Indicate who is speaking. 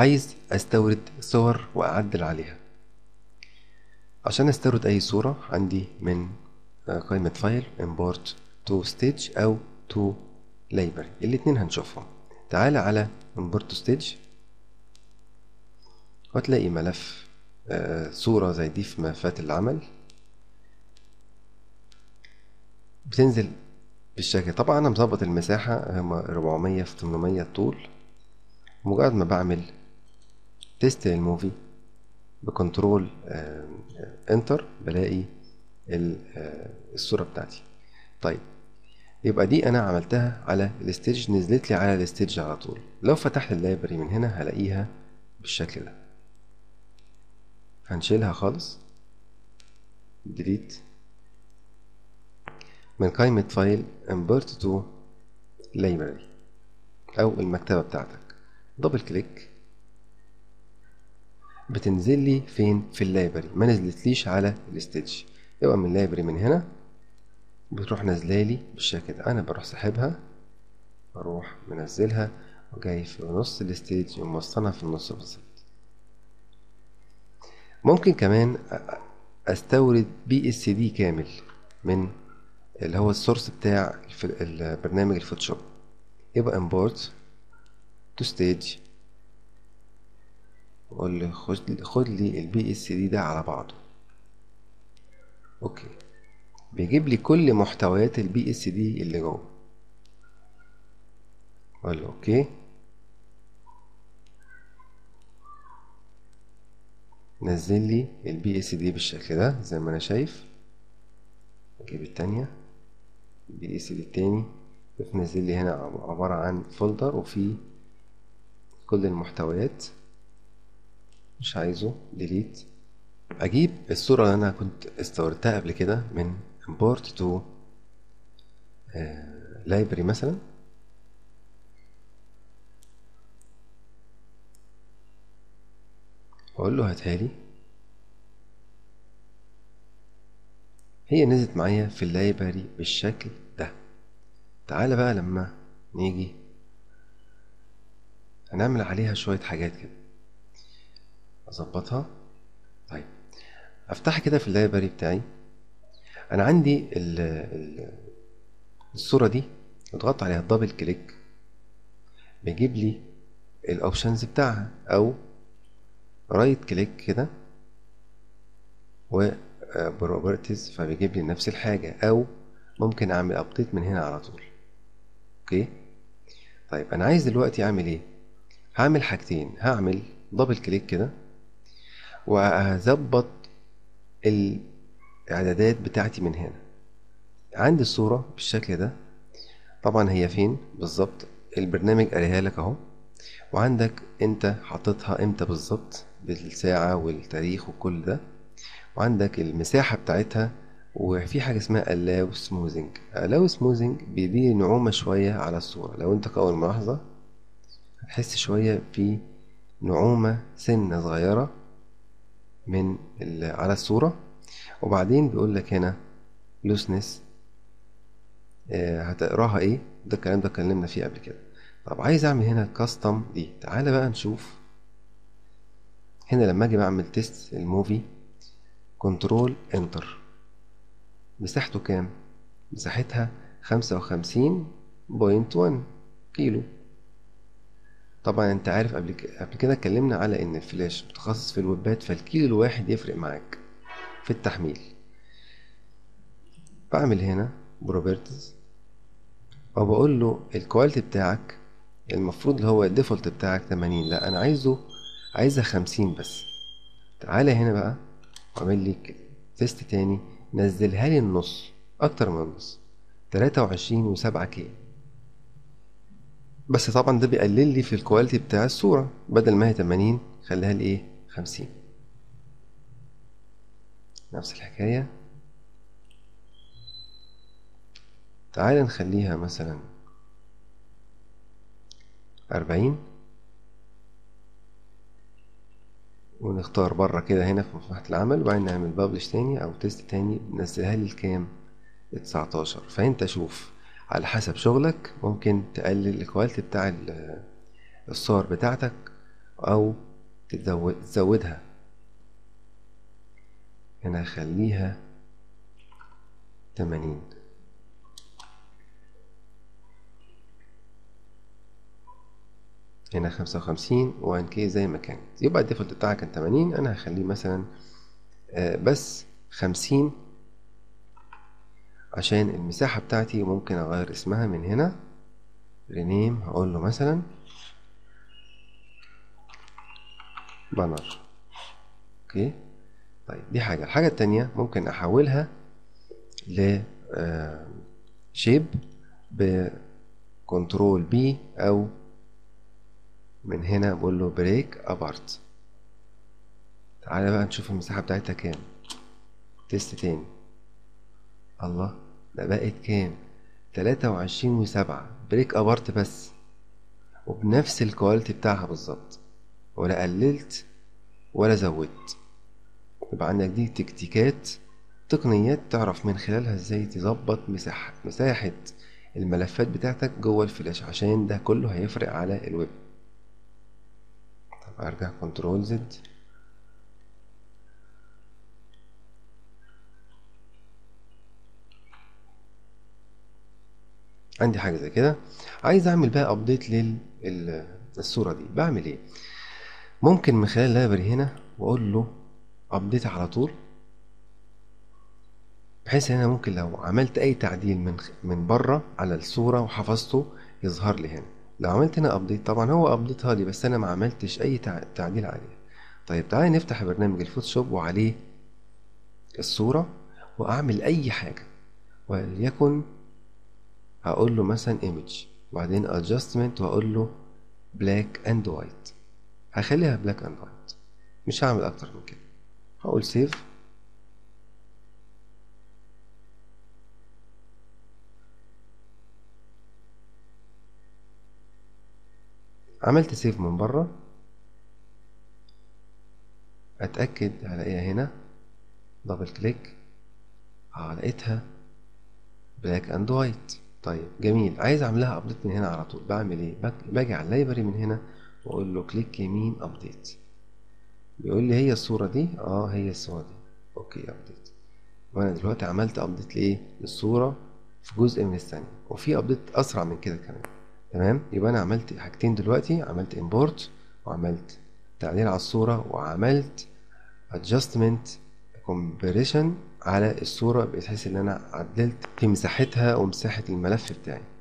Speaker 1: عايز استورد صور واعدل عليها عشان استورد اي صورة عندي من قائمة فايل import to stage او to library الاتنين هنشوفهم تعال على import to stage وهتلاقي ملف آه، صورة زي دي في ملفات العمل بتنزل بالشكل طبعا انا مظبط المساحة هما 400 في 800 الطول مجرد ما بعمل تيست للموفي بكنترول انتر بلاقي ال- آه، الصورة بتاعتي طيب يبقى دي انا عملتها على الستيج نزلت لي على الستيج على طول لو فتحت اللايبرري من هنا هلاقيها بالشكل ده هنشيلها خالص ديليت من قائمة فايل import to library أو المكتبة بتاعتك دبل كليك بتنزل لي فين في اللايبرري ما نزلتليش على الستيج يبقى من اللايبرري من هنا بتروح نازلالي بالشكل ده انا بروح ساحبها بروح منزلها وجاي في نص الستيج وموصلها في النص بالظبط ممكن كمان أ- استورد بي اس دي كامل من اللي هو السورس بتاع الف- البرنامج الفوتوشوب يبقى import to stage واقول لي خد خد لي البي اس دي ده على بعضه اوكي بيجيب لي كل محتويات البي اس دي اللي جوه اقول له اوكي نزل لي البي اس دي بالشكل ده زي ما انا شايف اجيب التانية البي اس دي التاني بتنزل لي هنا عبارة عن فولدر وفيه كل المحتويات مش عايزه ديليت اجيب الصورة اللي انا كنت استوردتها قبل كده من import to آه، library مثلا واقول له هاتها لي هي نزلت معايا في اللايبرري بالشكل ده تعالى بقى لما نيجي هنعمل عليها شوية حاجات كده اظبطها طيب افتحها كده في اللايبرري بتاعي انا عندي ال ال الصورة دي اضغط عليها دبل كليك بيجيب لي الاوبشنز بتاعها او رايت كليك كده و بروبرتيز فبيجيب لي نفس الحاجة او ممكن اعمل ابديت من هنا على طول اوكي طيب انا عايز دلوقتي اعمل ايه هعمل حاجتين هعمل دبل كليك كده وهظبط الاعدادات بتاعتي من هنا عندي الصورة بالشكل ده طبعا هي فين بالظبط البرنامج قالها لك اهو وعندك انت حاططها امتى بالظبط بالساعة والتاريخ وكل ده وعندك المساحة بتاعتها وفي حاجة اسمها allow smoothing allow smoothing بيدي نعومة شوية على الصورة لو انت كأول ملاحظة هتحس شوية في نعومة سنة صغيرة من ال- على الصورة وبعدين بيقول لك هنا لوسنس هتقراها ايه ده الكلام ده اتكلمنا فيه قبل كده طب عايز اعمل هنا كاستم دي تعالى بقى نشوف هنا لما اجي بعمل تيست الموفي كنترول انتر مساحته كام مساحتها خمسة وخمسين بوينت وان كيلو طبعا انت عارف قبل ك- قبل كده اتكلمنا على ان الفلاش متخصص في الويبات فالكيلو الواحد يفرق معاك في التحميل بعمل هنا بروبرتيز وبقول له الكواليتي بتاعك المفروض اللي هو الديفولت بتاعك 80 لا انا عايزه عايزها 50 بس تعالى هنا بقى واعمل لي ك- تيست تاني نزلها لي النص اكتر من النص 23 و7 كي بس طبعا ده بيقلل لي في الكواليتي بتاع الصورة بدل ما هي 80 خليها لي ايه 50 نفس الحكاية تعالى نخليها مثلا أربعين ونختار بره كده هنا في مصلحة العمل وبعدين نعمل بابلش تاني أو تيست تاني ننزلها لي لكام التسعتاشر فأنت شوف على حسب شغلك ممكن تقلل الكواليتي بتاع ال- الصور بتاعتك او تزود تزودها هنا هخليها تمانين هنا خمسة وخمسين وان كي زي ما كانت يبقى الديفولت بتاعها كان تمانين انا هخليه مثلا آه، بس خمسين عشان المساحة بتاعتي ممكن اغير اسمها من هنا رينيم هقول له مثلا بانر اوكي طيب دي حاجة الحاجة التانية ممكن احولها ل شيب بكنترول بي او من هنا بقول له بريك ابارت تعالى بقى نشوف المساحة بتاعتها كام تيست تاني الله ده بقت كام تلاتة وعشرين وسبعة بريك ابارت بس وبنفس الكواليتي بتاعها بالظبط ولا قللت ولا زودت يبقى عندك دي تكتيكات تقنيات تعرف من خلالها ازاي تظبط مساحة مساحة الملفات بتاعتك جوه الفلاش عشان ده كله هيفرق على الويب طب ارجع كنترول زد عندي حاجة زي كده عايز اعمل بقى ابديت للصورة دي بعمل ايه ممكن من خلال اللايبرري هنا واقول له ابديت على طول بحيث ان انا ممكن لو عملت اي تعديل من من بره على الصوره وحفظته يظهر لي هنا لو عملت هنا ابديت طبعا هو ابديتها لي بس انا ما عملتش اي تعديل عليها طيب تعالى نفتح برنامج الفوتوشوب وعليه الصوره واعمل اي حاجه وليكن هقول له مثلا ايمج وبعدين adjustment واقول له black and white هخليها black and white مش هعمل اكتر من كده هقول سيف عملت سيف من بره اتاكد هلاقيها هنا دبل كليك اه لقيتها بلاك اند وايت طيب جميل عايز اعملها ابديت من هنا على طول بعمل ايه باجي على اللايبرري من هنا واقول له كليك يمين ابديت بيقول لي هي الصوره دي اه هي الصوره دي اوكي ابديت وانا دلوقتي عملت ابديت لايه للصوره في جزء من الثانيه وفي ابديت اسرع من كده كمان تمام يبقى انا عملت حاجتين دلوقتي عملت امبورت وعملت تعديل على الصورة وعملت adjustment comparison على الصورة بحيث ان انا عدلت في مساحتها ومساحة الملف بتاعي